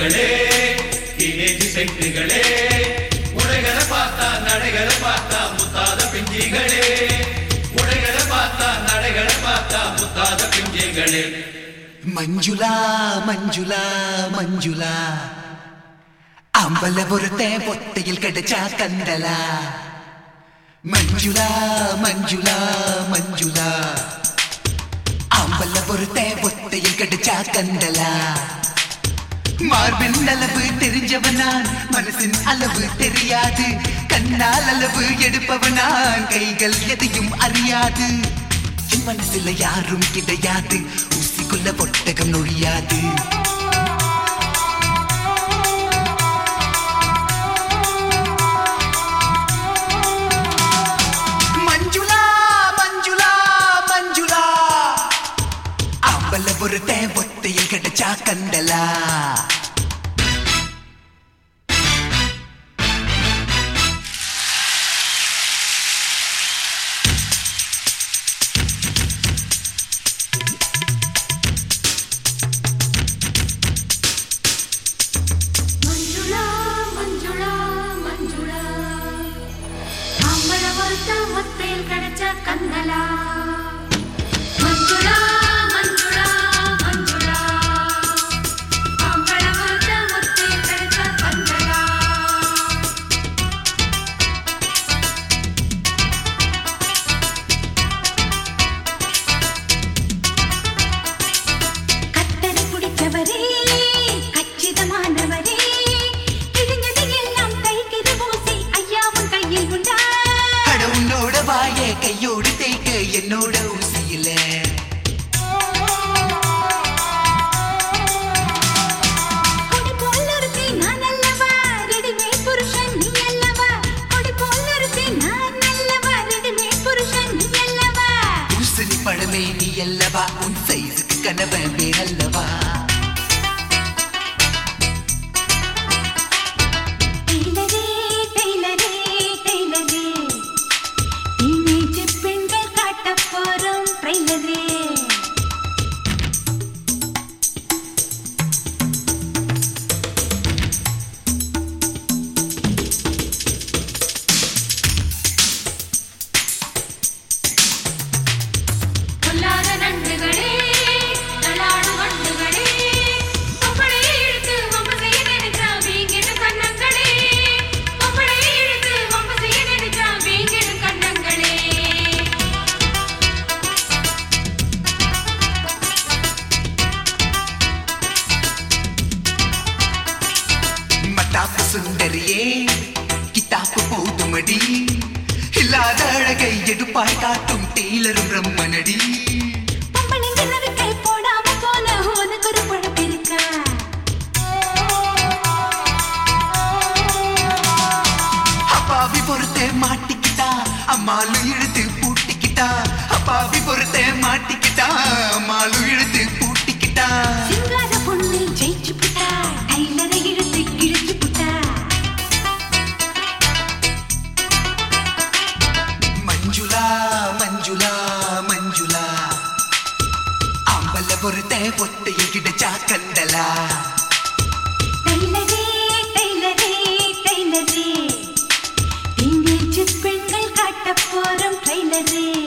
பிஞ்சுகளே teenage செட்டுகளே உடைகளை பார்த்தா நடைகளை பார்த்தா முத்தாத பிஞ்சுகளே உடைகளை பார்த்தா நடைகளை பார்த்தா முத்தாத பிஞ்சுகளே മഞ്ജുള മഞ്ജുള മഞ്ജുള അമ്പലപുരത്തെ പൊത്തയിൽ കടിച്ച കണ്ടല മഞ്ജുള മഞ്ജുള മഞ്ജുള അമ്പലപുരത്തെ പൊത്തയിൽ കടിച്ച കണ്ടല மார்பின் அளவு தெரிஞ்சவனான் மனசின் அளவு தெரியாது கண்ணால் அளவு எடுப்பவனான் கைகள் எதையும் அறியாது என் மனசுல யாரும் கிடையாது ஊசிக்குள்ள பொட்டகம் நொழியாது மஞ்சுளா மஞ்சுளா மஞ்சுளா அம்பலபுரத்தை ஒத்தையில் கிடைச்சா கண்டலா ಮಂಜುಳಾ ಮಂಜುಳಾ ಮಂಜುಳಾ ಅಮ್ಮಳವರ್ತ ಒತ್ತೇಲ್ ಕಡಚ ಕಂದಲ ಮಂಜುಳಾ ಮಂಜುಳಾ ಮಂಜುಳಾ ಅಮ್ಮಳವರ್ತ ಒತ್ತೇಲ್ ಕಡಚ ಕಂದಲ கத்தரி பிடிச்சவரே கச்சிதமானவரே கிழிஞ்சது எல்லாம் தைக்கிது ஊசி ஐயாவும் கையில் உண்டா அட உன்னோட வாய கையோடு தேய்க்க என்னோட ஊசியில கொடி போல் ஒருத்தி நான் அல்லவா ரெடிமேட் புருஷன் நீ அல்லவா கொடி போல் ஒருத்தி நான் அல்லவா ரெடிமேட் புருஷன் நீ அல்லவா பூசணி பழமே நீ அல்லவா உன் சைஸுக்கு கணவன் வேறல்லவா டெய்லரே டெய்லரே டெய்லரே டீனேஜ் பெண்கள் காட்டப் போறோம் ட்ரெய்லரே பொல்லாத நண்டுகளே தள்ளாடும் வண்டுகளே கொப்பளையை இழுத்து வம்பு செய்ய நினைச்சா வீங்கிடு கண்ணங்களே கொப்பளையை இழுத்து வம்பு செய்ய நினைச்சா வீங்கிடு கண்ணங்களே மட்டாப்பு சுந்தரியே கித்தாப்பு போதுமடி இல்லாத அழகை எடுப்பாய் காட்டும் டெய்லரும் பிரம்மனடி பொம்பளைங்க நறுக்கை போடாம போன உனக்கு ஒரு பழப்பு இருக்கா அப்பாவி பொறுத்த மாட்டிக்கிட்டா அம்மாலு இழுத்து பூட்டிக்கிட்டா அப்பாவி பொறுத்த மாட்டிக்கிட்டா அம்மாலு இழுத்து பூட்டிக்கிட்டா சிங்கார பொண்ணு ஜெயிச்சு புட்டா டைலரை இழுத்து கிழிச்சு புட்டா மஞ்சுளா மஞ்சுளா மஞ்சுளா அம்பல பொறுத்த பொத்தையில் கிடைச்சா கண்டலா டைலரே டைலரே டைலரே டீனேஜ் பெண்கள் காட்டப் போறோம் ட்ரெய்லரே